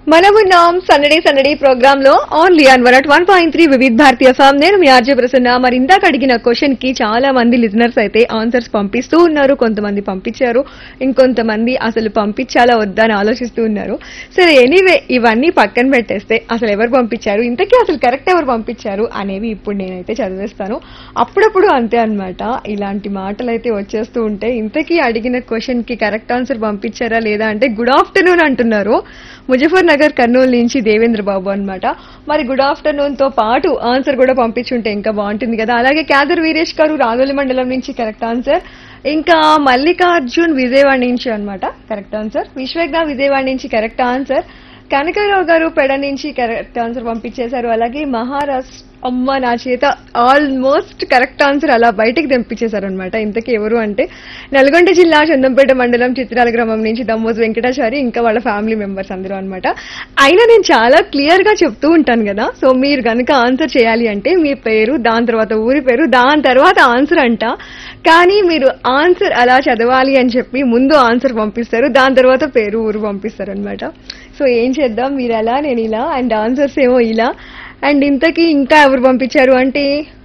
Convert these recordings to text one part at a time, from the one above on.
మనమున్నాం సందడి సందడి ప్రోగ్రామ్ లో only on one at one point three Vividh Bharati FM నేను మీ ఆర్జే ప్రసన్న మరి ఇందాక అడిగిన క్వశ్చన్ కి చాలా మంది లిజనర్స్ అయితే ఆన్సర్స్ పంపిస్తూ ఉన్నారు కొంతమంది పంపించారు ఇంకొంతమంది అసలు పంపించాలా వద్దా అని ఆలోచిస్తూ ఉన్నారు సరే ఎనీవే ఇవన్నీ పక్కన పెట్టేస్తే అసలు ఎవరు పంపించారు ఇంతకీ అసలు కరెక్ట్ ఎవరు పంపించారు అనేవి ఇప్పుడు నేనైతే చదివేస్తాను అప్పుడప్పుడు అంతే అన్నమాట ఇలాంటి మాటలు అయితే వచ్చేస్తూ ఉంటే ఇంతకీ అడిగిన క్వశ్చన్ కి కరెక్ట్ ఆన్సర్ పంపించారా లేదా అంటే గుడ్ ఆఫ్టర్నూన్ అంటున్నారు ముజఫర్ నగర్ కర్నూలు నుంచి దేవేంద్ర బాబు అన్నమాట మరి గుడ్ ఆఫ్టర్నూన్ తో పాటు ఆన్సర్ కూడా పంపించుంటే ఇంకా బాగుంటుంది కదా అలాగే క్యాదర్ వీరేష్ గారు రాగోలి మండలం నుంచి కరెక్ట్ ఆన్సర్ ఇంకా మల్లికార్జున్ విజయవాడ నుంచి అన్నమాట కరెక్ట్ ఆన్సర్ విశ్వజ్ఞ విజయవాడ నుంచి కరెక్ట్ ఆన్సర్ కనకరావు గారు పెడ నుంచి కరెక్ట్ ఆన్సర్ పంపించేశారు అలాగే మహారాష్ట్ర అమ్మ నా చేత ఆల్మోస్ట్ కరెక్ట్ ఆన్సర్ అలా బయటికి తెంపించేశారు అనమాట ఇంతకీ ఎవరు అంటే నల్గొండ జిల్లా చందంపేట మండలం చిత్రాల గ్రామం నుంచి దమ్మోజు వెంకటాచారి ఇంకా వాళ్ళ ఫ్యామిలీ మెంబర్స్ అందరూ అనమాట అయినా నేను చాలా క్లియర్ గా చెప్తూ ఉంటాను కదా సో మీరు కనుక ఆన్సర్ చేయాలి అంటే మీ పేరు దాని తర్వాత ఊరి పేరు దాని తర్వాత ఆన్సర్ అంట కానీ మీరు ఆన్సర్ అలా చదవాలి అని చెప్పి ముందు ఆన్సర్ పంపిస్తారు దాని తర్వాత పేరు ఊరు పంపిస్తారు అనమాట సో ఏం చేద్దాం మీరు అలా నేను ఇలా అండ్ ఆన్సర్స్ ఏమో ఇలా అండ్ ఇంతకీ ఇంకా ఎవరు పంపించారు అంటే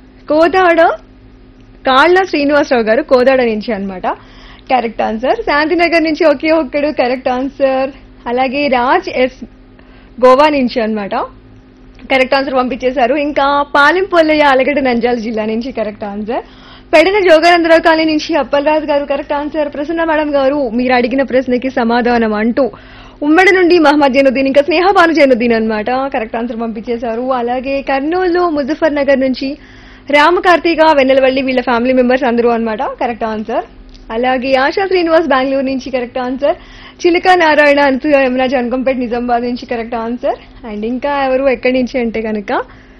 కోదాడ కాళ్ళ శ్రీనివాసరావు గారు కోదాడ నుంచి అన్నమాట కరెక్ట్ ఆన్సర్ శాంతినగర్ నుంచి ఒకే ఒక్కడు కరెక్ట్ ఆన్సర్ అలాగే రాజ్ ఎస్ గోవా నుంచి అన్నమాట కరెక్ట్ ఆన్సర్ పంపించేశారు ఇంకా పాలెంపొల్లయ్య ఆలగడ్డ నంద్యాల జిల్లా నుంచి correct answer Pedana Joganandarao colony నుంచి అప్పలరాజు గారు కరెక్ట్ ఆన్సర్ ప్రసన్న మేడం గారు మీరు అడిగిన ప్రశ్నకి సమాధానం అంటూ ఉమ్మడి నుండి మహమ్మద్ జైనుద్దీన్ ఇంకా స్నేహబాను జైనుద్దీన్ అన్నమాట కరెక్ట్ ఆన్సర్ పంపించేశారు అలాగే కర్నూలు ముజఫర్ నగర్ నుంచి రామకార్తీక వెన్నెలవల్లి వీళ్ళ ఫ్యామిలీ మెంబర్స్ అందరూ అన్నమాట కరెక్ట్ ఆన్సర్ అలాగే ఆశా శ్రీనివాస్ బెంగళూరు నుంచి కరెక్ట్ ఆన్సర్ చిలక నారాయణ అనసూయ యమున జనకంపేట నిజామాబాద్ నుంచి కరెక్ట్ ఆన్సర్ అండ్ ఇంకా ఎవరు ఎక్కడి నుంచి అంటే కనుక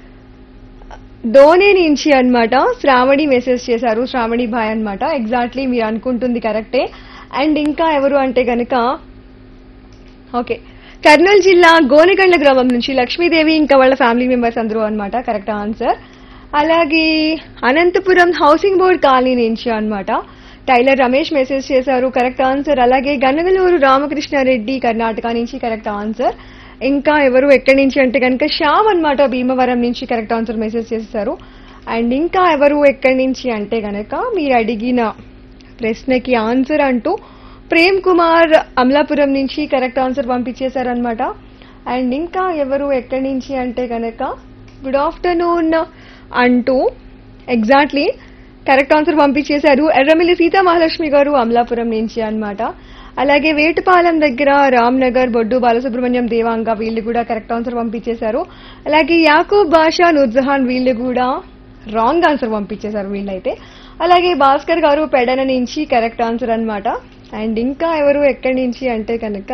ధోని నుంచి అన్నమాట శ్రావణి మెసేజ్ చేశారు శ్రావణి భాయ్ అన్నమాట ఎగ్జాక్ట్లీ మీరు అనుకుంటుంది కరెక్టే అండ్ ఇంకా ఎవరు అంటే కనుక ఓకే కర్నూలు జిల్లా గోనెగండ్ల గ్రామం నుంచి లక్ష్మీదేవి ఇంకా వాళ్ళ ఫ్యామిలీ మెంబర్స్ అందరూ అన్నమాట కరెక్ట్ ఆన్సర్ అలాగే అనంతపురం హౌసింగ్ బోర్డ్ కాలనీ నుంచి అన్నమాట టైలర్ రమేష్ మెసేజ్ చేశారు కరెక్ట్ ఆన్సర్ అలాగే గన్నగలూరు రామకృష్ణారెడ్డి కర్ణాటక నుంచి కరెక్ట్ ఆన్సర్ ఇంకా ఎవరు ఎక్కడి నుంచి అంటే కనుక శ్యామ్ అన్నమాట భీమవరం నుంచి కరెక్ట్ ఆన్సర్ మెసేజ్ చేశారు అండ్ ఇంకా ఎవరు ఎక్కడి నుంచి అంటే గనక మీరు అడిగిన ప్రశ్నకి ఆన్సర్ అంటూ ప్రేమ్ కుమార్ అమలాపురం నుంచి కరెక్ట్ ఆన్సర్ పంపించేశారనమాట అండ్ ఇంకా ఎవరు ఎక్కడి నుంచి అంటే కనుక గుడ్ ఆఫ్టర్నూన్ అంటూ ఎగ్జాక్ట్లీ కరెక్ట్ ఆన్సర్ పంపించేశారు ఎర్రమిల్లి సీతా మహాలక్ష్మి గారు అమలాపురం నుంచి అన్నమాట అలాగే వేటుపాలెం దగ్గర రామ్ నగర్ బొడ్డు బాలసుబ్రహ్మణ్యం దేవాంగ వీళ్ళు కూడా కరెక్ట్ ఆన్సర్ పంపించేశారు అలాగే యాకూబ్ బాషా నూర్జహాన్ వీళ్ళు కూడా రాంగ్ ఆన్సర్ పంపించేశారు వీళ్ళైతే అలాగే భాస్కర్ గారు పెడన నుంచి కరెక్ట్ ఆన్సర్ అన్నమాట అండ్ ఇంకా ఎవరు ఎక్కడి నుంచి అంటే కనుక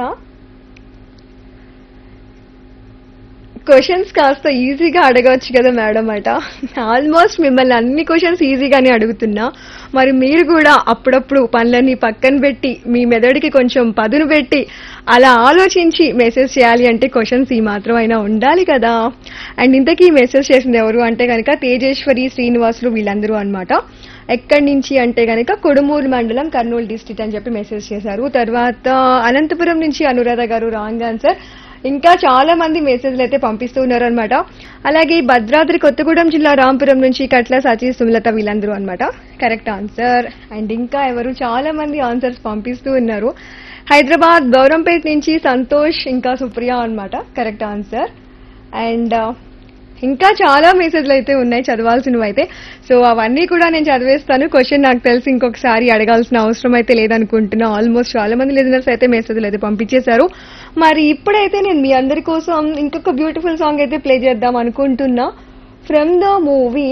క్వశ్చన్స్ కాస్త ఈజీగా అడగవచ్చు కదా మేడం అట ఆల్మోస్ట్ మిమ్మల్ని అన్ని క్వశ్చన్స్ ఈజీగానే అడుగుతున్నా మరి మీరు కూడా అప్పుడప్పుడు పనులన్నీ పక్కన పెట్టి మీ మెదడుకి కొంచెం పదును పెట్టి అలా ఆలోచించి మెసేజ్ చేయాలి అంటే క్వశ్చన్స్ ఈ మాత్రం అయినా ఉండాలి కదా అండ్ ఇంతకీ మెసేజ్ చేసింది ఎవరు అంటే కనుక తేజేశ్వరి శ్రీనివాసులు వీళ్ళందరూ అన్నమాట ఎక్కడి నుంచి అంటే కనుక కొడుమూరు మండలం కర్నూలు డిస్ట్రిక్ట్ అని చెప్పి మెసేజ్ చేశారు తర్వాత అనంతపురం నుంచి అనురాధ గారు రాంగ్ ఆన్సర్ ఇంకా చాలా మంది మెసేజ్లు అయితే పంపిస్తూ ఉన్నారు అనమాట అలాగే భద్రాద్రి కొత్తగూడెం జిల్లా రాంపురం నుంచి కట్ల సచి సుమలత వీళ్ళందరూ అన్నమాట కరెక్ట్ ఆన్సర్ అండ్ ఇంకా ఎవరు చాలా మంది ఆన్సర్స్ పంపిస్తూ ఉన్నారు హైదరాబాద్ గౌరంపేట్ నుంచి సంతోష్ ఇంకా సుప్రియ అన్నమాట కరెక్ట్ ఆన్సర్ అండ్ ఇంకా చాలా మెసేజ్లు అయితే ఉన్నాయి చదవాల్సినవి అయితే సో అవన్నీ కూడా నేను చదివేస్తాను క్వశ్చన్ నాకు తెలిసి ఇంకొకసారి అడగాల్సిన అవసరం అయితే లేదనుకుంటున్నా ఆల్మోస్ట్ చాలా మంది లిజనర్స్ అయితే మెసేజ్లు అయితే పంపించేశారు మరి ఇప్పుడైతే నేను మీ అందరి కోసం ఇంకొక బ్యూటిఫుల్ సాంగ్ అయితే ప్లే చేద్దాం అనుకుంటున్నా ఫ్రమ్ ద మూవీ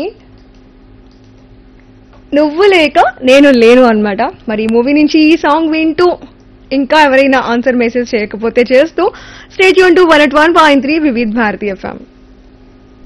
నువ్వు లేక నేను లేను అన్నమాట మరి ఈ మూవీ నుంచి ఈ సాంగ్ వింటూ ఇంకా ఎవరైనా ఆన్సర్ మెసేజ్ చేయకపోతే చేస్తూ stay tune to one eight one point three Vividh Bharatiya ఫ్యామ్